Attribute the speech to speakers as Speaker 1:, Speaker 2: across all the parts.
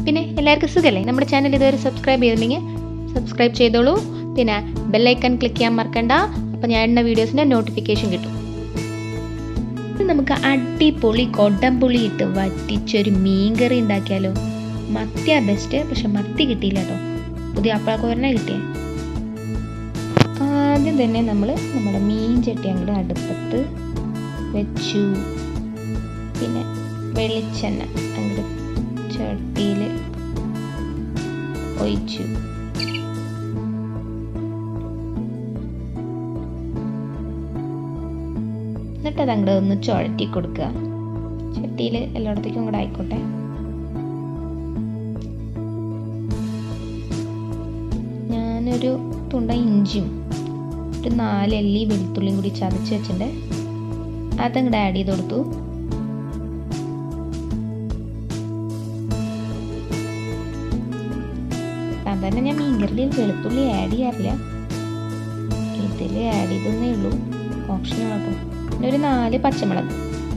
Speaker 1: പിന്നെ എല്ലാവർക്കും സുഖമല്ലേ നമ്മുടെ ചാനൽ ഇതുവരെ സബ്സ്ക്രൈബ് ചെയ്തിട്ടുണ്ടെങ്കിൽ സബ്സ്ക്രൈബ് ചെയ്തോളൂ പിന്നെ ബെല്ലൈക്കൺ ക്ലിക്ക് ചെയ്യാൻ മറക്കണ്ട അപ്പോൾ ഞാൻ ഇടുന്ന വീഡിയോസിൻ്റെ നോട്ടിഫിക്കേഷൻ കിട്ടും ഇത് നമുക്ക് അടിപൊളി കൊടംപുളി ഇട്ട് വറ്റിച്ചൊരു മീൻകറി ഉണ്ടാക്കിയാലോ മത്തിയാ ബെസ്റ്റ് പക്ഷെ മത്തി കിട്ടിയില്ല കേട്ടോ പുതിയ അപ്പളക്കോരനെ കിട്ടിയേ ആദ്യം തന്നെ നമ്മൾ നമ്മുടെ മീൻ ചട്ടി അങ്ങോട്ട് അടുപ്പത്ത് വെച്ചു പിന്നെ വെളിച്ചെണ്ണ അങ്ങോട്ട് ചട്ടിയിൽ ഒഴിച്ചു എന്നിട്ട് അത് അങ്ങോട്ട് ഒന്ന് ചുഴറ്റി കൊടുക്കുക ചട്ടിയിൽ എല്ലായിടത്തേക്കും കൂടെ ആയിക്കോട്ടെ ഞാനൊരു തുണ്ട ഇഞ്ചിയും ഒരു നാലല്ലി വെളുത്തുള്ളിയും കൂടി ചതച്ച് വെച്ചിട്ടുണ്ട് അതങ്ങോട്ട് ആഡ് ചെയ്ത് കൊടുത്തു സാധാരണ ഞാൻ മീൻകറിയിൽ വെളുത്തുള്ളി ആഡ് ചെയ്യാറില്ല ഇതിൽ ആഡ് ചെയ്തേ ഉള്ളൂ ഓപ്ഷനാണ് കേട്ടോ പിന്നെ ഒരു നാല് പച്ചമുളക്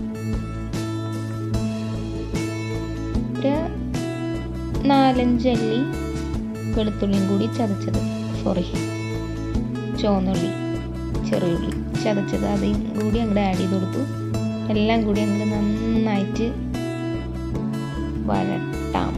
Speaker 1: ഒരു നാലഞ്ചല്ലി വെളുത്തുള്ളിയും കൂടി ചതച്ചത് സോറി ചുവന്നുള്ളി ചെറിയുള്ളി ചതച്ചത് അതും കൂടി അങ്ങോട്ട് ആഡ് ചെയ്ത് കൊടുത്തു എല്ലാം കൂടി അങ്ങോട്ട് നന്നായിട്ട് വഴട്ടാം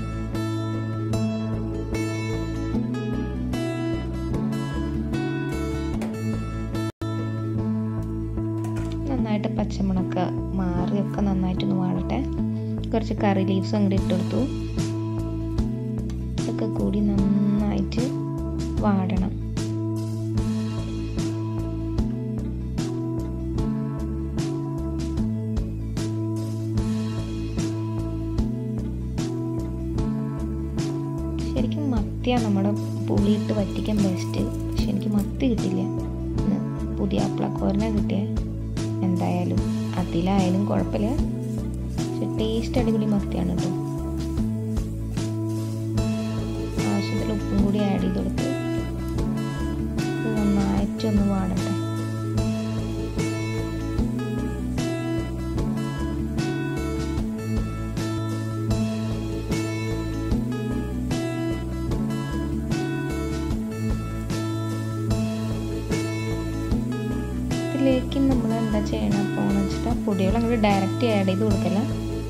Speaker 1: നന്നായിട്ട് പച്ചമുളക് മാറിയൊക്കെ നന്നായിട്ടൊന്ന് വാഴട്ടെ കുറച്ച് കറി ലീവ്സ് അങ്ങോട്ട് ഇട്ടെടുത്തു ഇതൊക്കെ കൂടി നന്നായിട്ട് വാടണം ശരിക്കും മത്തിയാണ് നമ്മുടെ പുളിയിട്ട് വറ്റിക്കാൻ ബെസ്റ്റ് പക്ഷെ എനിക്ക് മത്തി കിട്ടില്ല ഇന്ന് പുതിയ അപ്പളക്കോരനെ കിട്ടിയ എന്തായാലും അതിലായാലും കുഴപ്പമില്ല പക്ഷെ ടേസ്റ്റ് അടിപൊളി മത്തിയാണ് കേട്ടോ ആവശ്യത്തിൽ ഉപ്പും കൂടി ആഡ് ചെയ്ത് കൊടുത്ത് ഇത് നന്നായിട്ടൊന്ന് വാടട്ടെ ഇതിലേക്ക് നമ്മൾ എന്താ ചെയ്യണം അപ്പോൾ എന്ന് വെച്ചിട്ട് പൊടികൾ അങ്ങോട്ട് ഡയറക്റ്റ് ആഡ് ചെയ്ത് കൊടുക്കില്ല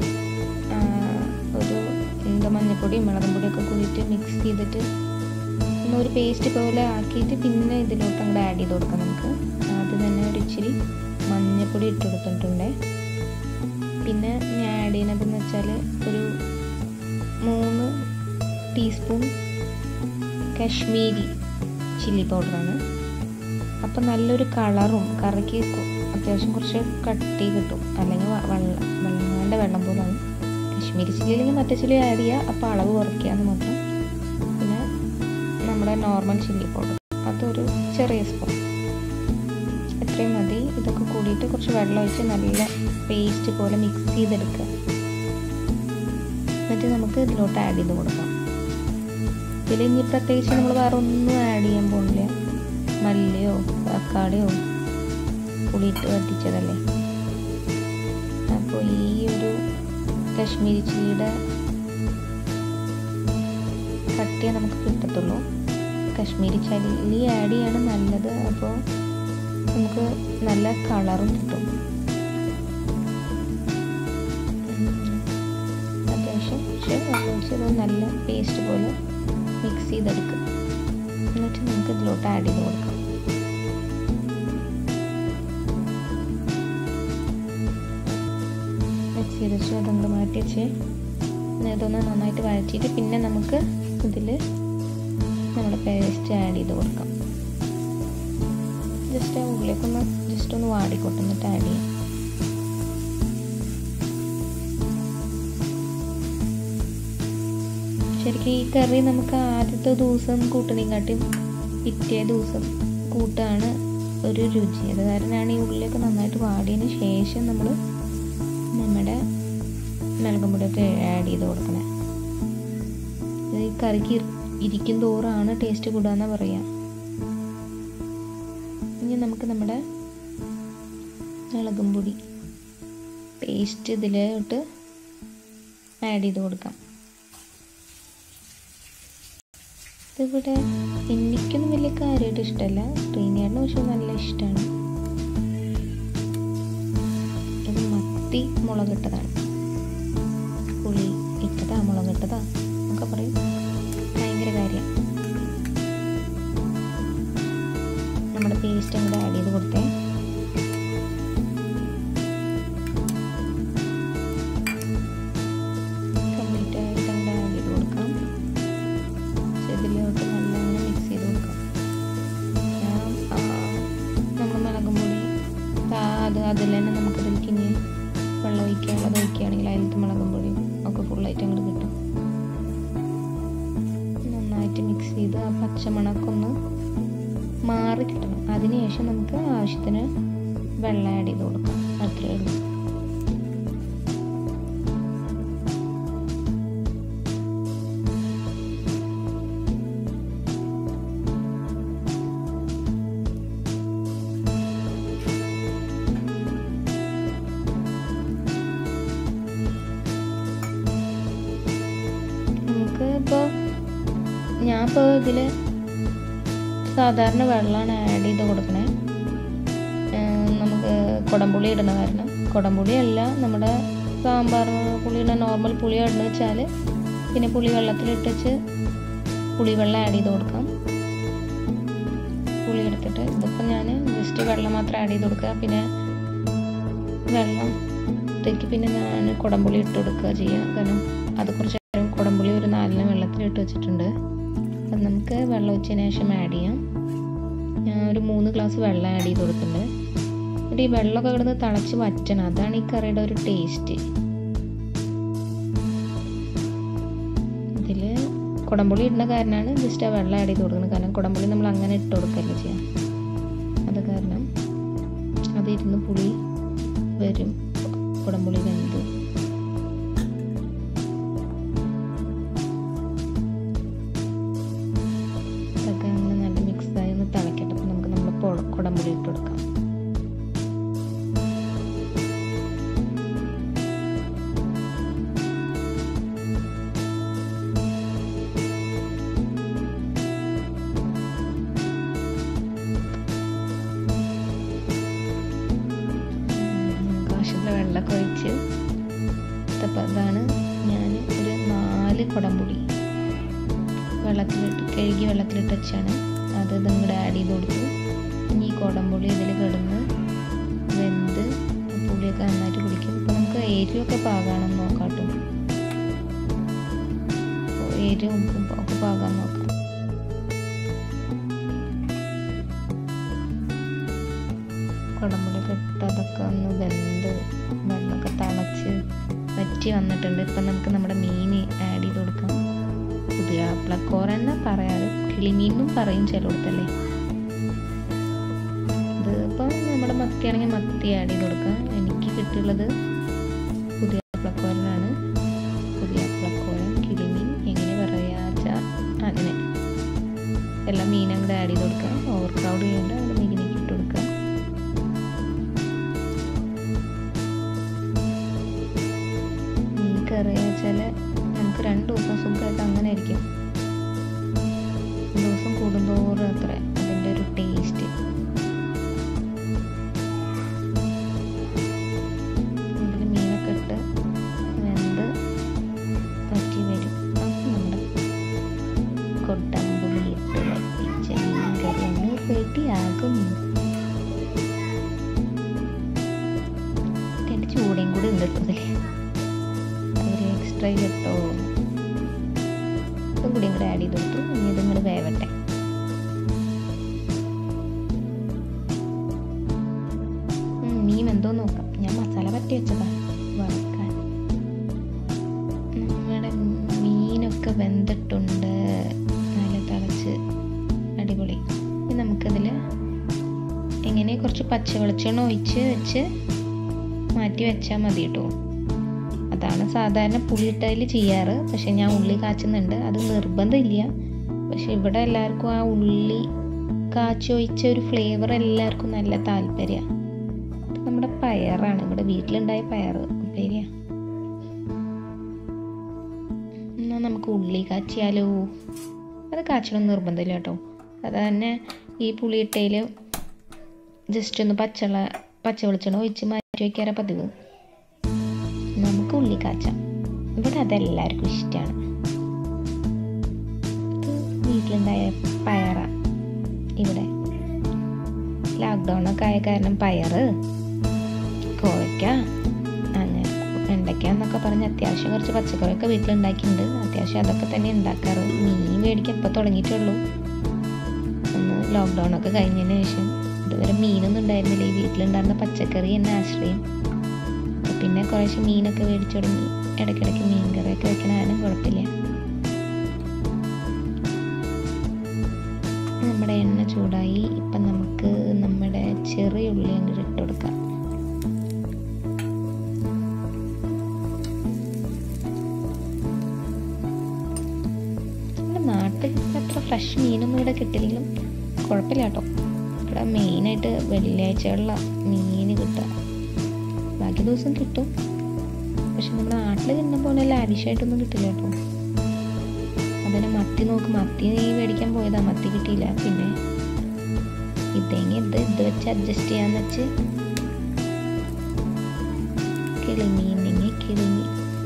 Speaker 1: ഒരു എന്താ മഞ്ഞൾപ്പൊടിയും മുളകും പൊടിയൊക്കെ കൂടിയിട്ട് മിക്സ് ചെയ്തിട്ട് ഒരു പേസ്റ്റ് പോലെ ആക്കിയിട്ട് പിന്നെ ഇതിലോട്ട് അങ്ങോട്ട് ആഡ് ചെയ്ത് കൊടുക്കാം നമുക്ക് ആദ്യം തന്നെ ഒരു ഇച്ചിരി മഞ്ഞൾപ്പൊടി ഇട്ട് കൊടുത്തിട്ടുണ്ട് പിന്നെ ഞാൻ ആഡ് ചെയ്യുന്നതെന്ന് വെച്ചാൽ ഒരു മൂന്ന് ടീസ്പൂൺ കാശ്മീരി ചില്ലി പൗഡറാണ് അപ്പം നല്ലൊരു കളറും കറിക്ക് അത്യാവശ്യം കുറച്ച് കട്ടി കിട്ടും അല്ലെങ്കിൽ വെള്ളം വെള്ളങ്ങളുടെ വെള്ളം പോലാണ് കശ്മീരി ചില്ലി അല്ലെങ്കിൽ മറ്റേ ചില്ലി ആഡ് ചെയ്യുക അപ്പോൾ അളവ് കുറയ്ക്കാന്ന് മാത്രം പിന്നെ നമ്മുടെ നോർമൽ ചില്ലി പൗഡർ അതൊരു ചെറിയ സ്പൂൺ എത്രയും മതി ഇതൊക്കെ കൂടിയിട്ട് കുറച്ച് വെള്ളം ഒഴിച്ച് നല്ല പേസ്റ്റ് പോലെ മിക്സ് ചെയ്തെടുക്കുക എന്നിട്ട് നമുക്ക് ഇതിലോട്ട് ആഡ് ചെയ്ത് കൊടുക്കാം ഇതിൽ ഇനി പ്രത്യേകിച്ച് നമ്മൾ വേറെ ഒന്നും ആഡ് ചെയ്യാൻ പോകുന്നില്ല മല്ലിയോ തക്കാളിയോ പുളിയിട്ട് വറ്റിച്ചതല്ലേ അപ്പോൾ ഈ ഒരു കശ്മീരി ചില്ലിയുടെ കട്ടിയേ നമുക്ക് കിട്ടത്തുള്ളൂ കശ്മീരി ചല്ലി ആഡ് ചെയ്യാണ് നല്ലത് അപ്പോൾ നമുക്ക് നല്ല കളറും കിട്ടും അത്യാവശ്യം പക്ഷേ വെള്ളം ഒഴിച്ചത് നല്ല പേസ്റ്റ് പോലെ മിക്സ് ചെയ്തെടുക്കും എന്നിട്ട് നമുക്ക് ഇതിലോട്ട് ആഡ് ചെയ്ത് കൊടുക്കാം മിക്സ് ചെയ്ത് വെച്ച് അതങ്ങോട്ട് മാറ്റി വെച്ച് ഇതൊന്ന് നന്നായിട്ട് വഴറ്റിയിട്ട് പിന്നെ നമുക്ക് ഇതിൽ നമ്മുടെ പേസ്റ്റ് ആഡ് ചെയ്ത് കൊടുക്കാം ജസ്റ്റ് ആ ഉള്ളിലേക്കൊന്ന് ജസ്റ്റ് ഒന്ന് വാടിക്കോട്ടെ എന്നിട്ട് ആഡ് ചെയ്യാം ശരിക്കും ഈ കറി നമുക്ക് ആദ്യത്തെ ദിവസം കൂട്ടണേക്കാട്ടും പിറ്റേ ദിവസം കൂട്ടാണ് ഒരു രുചി അത് കാരണമാണ് ഈ ഉള്ളിലൊക്കെ നന്നായിട്ട് വാടിയതിന് ശേഷം നമ്മൾ നമ്മുടെ മുളകും പൊടിയൊക്കെ ആഡ് ചെയ്ത് കൊടുക്കണേ ഈ കറിക്ക് ഇരിക്കും തോറാണ് ടേസ്റ്റ് കൂടാന്ന് പറയാം ഇനി നമുക്ക് നമ്മുടെ മുളകും പൊടി പേസ്റ്റ് ഇതിലോട്ട് ആഡ് ചെയ്ത് കൊടുക്കാം ഇതിവിടെ എനിക്കൊന്നും വലിയ കാര്യമായിട്ട് ഇഷ്ടമല്ല ശ്രീനിയേട്ടന് പക്ഷെ നല്ല ഇഷ്ടമാണ് ഇത് മത്തി മുളകിട്ടതാണ് പുളി ഇട്ടതാ മുളകിട്ടതാ ഒക്കെ പറയും ഭയങ്കര കാര്യം നമ്മുടെ പേസ്റ്റ് അങ്ങോട്ട് ആഡ് ചെയ്ത് കൊടുത്തേ കംപ്ലീറ്റ് ആയിട്ട് അങ്ങോട്ട് ആഡ് ചെയ്ത് കൊടുക്കാം ഇതിലോട്ട് നല്ലോണം മിക്സ് ചെയ്ത് കൊടുക്കാം ഞാൻ നമ്മൾ മുളകും പൊടി ആ, അത് അതിൽ തന്നെ നമുക്കതിലേക്ക് ഇനി വെള്ളം ഒഴിക്കാനുള്ളത് ഒഴിക്കുകയാണെങ്കിൽ അതിലത്തെ മുളകും പൊടിയും ഒക്കെ ഫുള്ളായിട്ട് അങ്ങോട്ട് കിട്ടും നന്നായിട്ട് മിക്സ് ചെയ്ത് ആ പച്ചമണമൊക്കെ ഒന്ന് മാറി കിട്ടണം അതിനുശേഷം നമുക്ക് ആവശ്യത്തിന് വെള്ളം ആഡ് ചെയ്ത് കൊടുക്കാം അത്രയേ ഉള്ളൂ നമുക്ക് ഇപ്പോൾ ഞാൻ ഇപ്പോൾ ഇതിൽ സാധാരണ വെള്ളമാണ് ആഡ് ചെയ്ത് കൊടുക്കണേ ഏർ നമുക്ക് കുടംപുളി ഇടണ കാരണം കുടംപുളി അല്ല നമ്മുടെ സാമ്പാർ പുളി ഇടുന്ന നോർമൽ പുളി ഇടണമെന്ന് വെച്ചാൽ പിന്നെ പുളി വെള്ളത്തിലിട്ട് വെച്ച് പുളി വെള്ളം ആഡ് ചെയ്ത് കൊടുക്കാം പുളി എടുത്തിട്ട് ഇതിപ്പോൾ ഞാൻ ജസ്റ്റ് വെള്ളം മാത്രം ആഡ് ചെയ്ത് കൊടുക്കുക പിന്നെ വെള്ളത്തേക്ക് പിന്നെ ഞാൻ കുടംപുളി ഇട്ട് കൊടുക്കുക ചെയ്യുക കാരണം അത് കുറച്ച് നേരം കുടംപുളി ഒരു നാലിന് വെള്ളത്തിലിട്ട് വെച്ചിട്ടുണ്ട് അത് നമുക്ക് വെള്ളം ഒഴിച്ചതിന് ശേഷം ആഡ് ചെയ്യാം ഞാൻ ഒരു മൂന്ന് ഗ്ലാസ് വെള്ളം ആഡ് ചെയ്ത് കൊടുത്തിട്ടുണ്ട് എന്നിട്ട് ഈ വെള്ളമൊക്കെ കിടന്ന് തിളച്ച് വറ്റണം അതാണ് ഈ കറിയുടെ ഒരു ടേസ്റ്റ് ഇതിൽ കുടംപുളി ഇടുന്ന കാരണമാണ് ജസ്റ്റ് ആ വെള്ളം ആഡ് ചെയ്ത് കൊടുക്കുന്നത് കാരണം കുടംപുളി നമ്മൾ അങ്ങനെ ഇട്ട് കൊടുക്കല്ല ചെയ്യാം അത് കാരണം അതിരുന്ന് പുളി വരും കുടംപുളി വെന്ത് ഇതൊക്കെ അങ്ങനെ നല്ല മിക്സായി ഒന്ന് തിളക്കട്ടെ അപ്പം നമുക്ക് നമ്മൾ കുടംപുളി ഇട്ട് കൊടുക്കാം നമുക്ക് ആവശ്യമുള്ള വെള്ളമൊക്കെ ഒഴിച്ച് ഇതപ്പം അതാണ് ഞാൻ ഒരു നാല് കുടംപുളി വെള്ളത്തിലിട്ട് കഴുകി വെള്ളത്തിലിട്ട് വെച്ചാണ് അത് ഇതങ്ങോട്ട് ആഡ് ചെയ്ത് കൊടുത്തു ഇനി ഈ കുടംപുളി ഇതിൽ കിടന്ന് വെന്ത് പുളിയൊക്കെ നന്നായിട്ട് കുടിക്കും ഇപ്പം നമുക്ക് എരിവൊക്കെ പാകാണെന്ന് നോക്കാം കേട്ടോ എരിവും ഉപ്പും ഒക്കെ പാകാൻ നോക്കാം കുടംപുളിയൊക്കെ ഇട്ട് അതൊക്കെ ഒന്ന് വെന്ത് വെള്ളമൊക്കെ തിളച്ച് വറ്റി വന്നിട്ടുണ്ട് ഇപ്പം നമുക്ക് നമ്മുടെ മീൻ ആഡ് ചെയ്ത് കൊടുക്കാം പുതിയ പ്ലക്കോറ എന്നാ പറയാറ് കിളിമീനും പറയും ചിലയിടത്തല്ലേ ഇത് ഇപ്പം നമ്മുടെ മത്തിയാണെങ്കിൽ മത്തി ആഡ് ചെയ്ത് കൊടുക്കാം എനിക്ക് കിട്ടിയുള്ളത് പുതിയ പ്ലക്കോരനാണ് പുതിയ പ്ലക്കോരൻ കിളിമീൻ എങ്ങനെ പറയാച്ച അങ്ങനെ എല്ലാം മീനും കൂടെ ആഡ് ചെയ്ത് കൊടുക്കാം ഓവർ ക്രൗഡ് ചെയ്യേണ്ട അത് മീനിലേക്ക് ഇട്ട് കൊടുക്കാം മീൻ കറി വെച്ചാൽ നമുക്ക് രണ്ട് ദിവസം സുഖമായിട്ട് അങ്ങനെ ആയിരിക്കും ദിവസം കൂടുന്തോറും അത്ര അതിൻ്റെ ഒരു ടേസ്റ്റ് ഇതിൽ മീനൊക്കെ ഇട്ട് വെന്ത് പറ്റി വരും അപ്പം നമ്മുടെ കൊട്ടമ്പുളി ഇട്ട് വറ്റിച്ച മീൻ കറി അങ്ങ് റെഡിയാകും എൻ്റെ ചൂടയും കൂടി ഉണ്ട് കേട്ടോ ഇതിൽ ഒരു എക്സ്ട്രാ കേട്ടോ ഇതും കൂടി ഇങ്ങോട്ട് ആഡ് ചെയ്ത് കൊടുത്തു ഇനി ഇതും കൂടെ വേവട്ടെ ഉം, മീൻ എന്തോ നോക്കാം ഞാൻ മസാല പറ്റി വെച്ചതാണ് വറക്കാൻ നമ്മുടെ മീനൊക്കെ വെന്തിട്ടുണ്ട് നല്ല തിളച്ച് അടിപൊളി ഇനി നമുക്കതിൽ എങ്ങനെ കുറച്ച് പച്ച വെളിച്ചെണ്ണ ഒഴിച്ച് വെച്ച് മാറ്റി വെച്ചാൽ മതി കേട്ടോ അതാണ് സാധാരണ പുളിയിട്ടതിൽ ചെയ്യാറ് പക്ഷെ ഞാൻ ഉള്ളി കാച്ചുന്നുണ്ട് അത് നിർബന്ധമില്ല പക്ഷെ ഇവിടെ എല്ലാവർക്കും ആ ഉള്ളി കാച്ചി ഒഴിച്ച ഒരു ഫ്ലേവർ എല്ലാവർക്കും നല്ല താല്പര്യമാണ് നമ്മുടെ പയറാണ് ഇവിടെ വീട്ടിലുണ്ടായ പയർ ഉപ്പേരിയ എന്നാൽ നമുക്ക് ഉള്ളി കാച്ചിയാലോ അത് കാച്ചണം നിർബന്ധമില്ല കേട്ടോ അത് തന്നെ ഈ പുളിയിട്ടയിൽ ജസ്റ്റ് ഒന്ന് പച്ചവെള്ള പച്ച വെളിച്ചെണ്ണ ഒഴിച്ച് മാറ്റി വയ്ക്കാറാണ് പതിവ് നമുക്ക് ഉള്ളി കാച്ചാം ഇവിടെ അതെല്ലാവർക്കും ഇഷ്ടമാണ് ഇത് വീട്ടിലുണ്ടായ പയറ ഇവിടെ ലോക്ക്ഡൗൺ ഒക്കെ ആയ കാരണം പയറ് കോവയ്ക്ക അങ്ങനെ വെണ്ടയ്ക്ക എന്നൊക്കെ പറഞ്ഞ് അത്യാവശ്യം കുറച്ച് പച്ചക്കറിയൊക്കെ വീട്ടിലുണ്ടാക്കിയിട്ടുണ്ട് അത്യാവശ്യം അതൊക്കെ തന്നെ ഉണ്ടാക്കാറ് മീൻ മേടിക്കാൻ ഇപ്പോൾ തുടങ്ങിയിട്ടുള്ളൂ ഒന്ന് ലോക്ക്ഡൗൺ ഒക്കെ കഴിഞ്ഞതിന് ശേഷം ഇതുവരെ മീനൊന്നും ഉണ്ടായിരുന്നില്ല ഈ വീട്ടിലുണ്ടായിരുന്ന പച്ചക്കറി എന്നെ ആശ്രയം അപ്പോൾ പിന്നെ കുറേശ്ശെ മീനൊക്കെ മേടിച്ചു തുടങ്ങി ഇടയ്ക്കിടയ്ക്ക് മീൻ കറിയൊക്കെ വെക്കണാലും കുഴപ്പമില്ല നമ്മുടെ എണ്ണ ചൂടായി ഇപ്പം നമുക്ക് നമ്മുടെ ചെറിയ ഉള്ളി അങ്ങോട്ട് ഇട്ട് കൊടുക്കാം നമ്മുടെ നാട്ടിൽ അത്ര ഫ്രഷ് മീനൊന്നും ഇവിടെ കിട്ടില്ലെങ്കിലും കുഴപ്പമില്ല കേട്ടോ ഇവിടെ മെയിനായിട്ട് വെള്ളിയാഴ്ചകളിലാണ് മീൻ കിട്ടുക ബാക്കി ദിവസം കിട്ടും പക്ഷെ നമ്മുടെ നാട്ടിൽ കിട്ടുന്ന പോലെ ലാവിഷായിട്ടൊന്നും കിട്ടില്ല കേട്ടോ അതിന് മത്തി നോക്ക് മത്തി നീ മേടിക്കാൻ പോയതാ മത്തി കിട്ടിയില്ല പിന്നെ ഇതെങ്ങി ഇത് ഇത് വെച്ച് അഡ്ജസ്റ്റ് ചെയ്യാന്ന് വെച്ച് കിളിമീനെങ്കിൽ കിളിമീൻ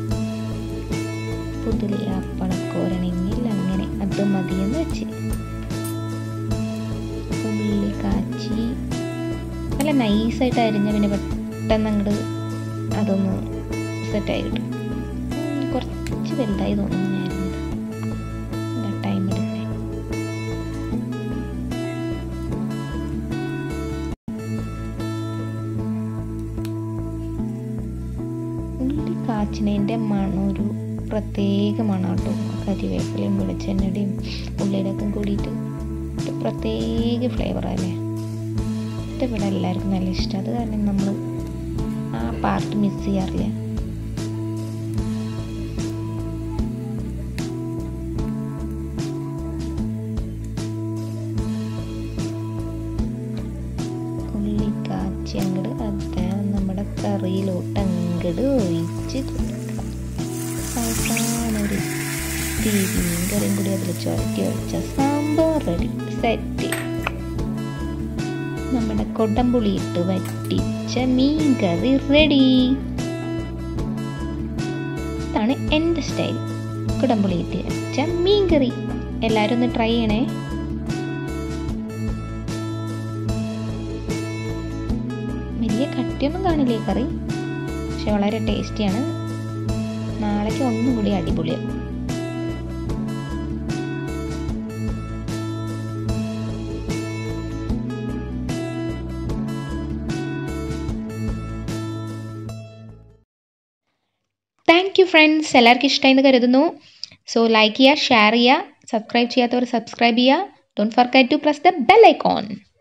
Speaker 1: പുതിലി അപ്പളക്കോരണെങ്കിൽ അങ്ങനെ അത് മതിയെന്ന് വെച്ച് ഉള്ളി കാച്ചി നല്ല നൈസായിട്ട് അരിഞ്ഞ പിന്നെ പെട്ടെന്ന് അങ്ങോട്ട് അതൊന്ന് സെറ്റായി കിട്ടും ഉം, കുറച്ച് വലുതായി തോന്നുന്നു ഞാൻ അരിഞ്ഞത് ടൈം എടുക്കണേ ഉള്ളി കാച്ചിനതിൻ്റെ മണം ഒരു പ്രത്യേക മണം കേട്ടോ കരിവേപ്പിലയും വെളിച്ചെണ്ണയുടെയും ഉള്ളിയുടെയൊക്കെ കൂടിയിട്ട് ഒരു പ്രത്യേക ഫ്ലേവറല്ലേ ഇത് ഇവിടെ എല്ലാവർക്കും നല്ല ഇഷ്ടം അത് കാരണം നമ്മൾ ആ പാർട്ട് മിസ് ചെയ്യാറില്ല ഉള്ളി കാച്ചി അങ്ങട് അദ്ദേഹം നമ്മുടെ കറിയിലോട്ട് അങ്ങട് ഒഴിച്ച് കൊടുക്കാം അവസാനം ഒരു ഇത്തിരി മീൻ കറിയും കൂടി അതിൽ ചുരട്ടി ഒഴിച്ച സംഭവം റെഡി സെറ്റ് നമ്മുടെ കൊടംപുളി ഇട്ട് വറ്റിച്ച മീൻ കറി റെഡി ഇതാണ് എൻ്റെ സ്റ്റൈൽ കുടംപുളി ഇട്ട് വെച്ച മീൻ കറി എല്ലാവരും ഒന്ന് ട്രൈ ചെയ്യണേ വലിയ കട്ടിയൊന്നും കാണില്ലേ ഈ കറി പക്ഷെ വളരെ ടേസ്റ്റിയാണ് നാളേക്ക് ഒന്നും കൂടി അടിപൊളിയാവും താങ്ക് യു ഫ്രണ്ട്സ് എല്ലാവർക്കും ഇഷ്ടമായി എന്ന് കരുതുന്നു സോ ലൈക്ക് ചെയ്യുക ഷെയർ ചെയ്യുക സബ്സ്ക്രൈബ് ചെയ്യാത്തവർ സബ്സ്ക്രൈബ് ചെയ്യുക don't forget to press the bell icon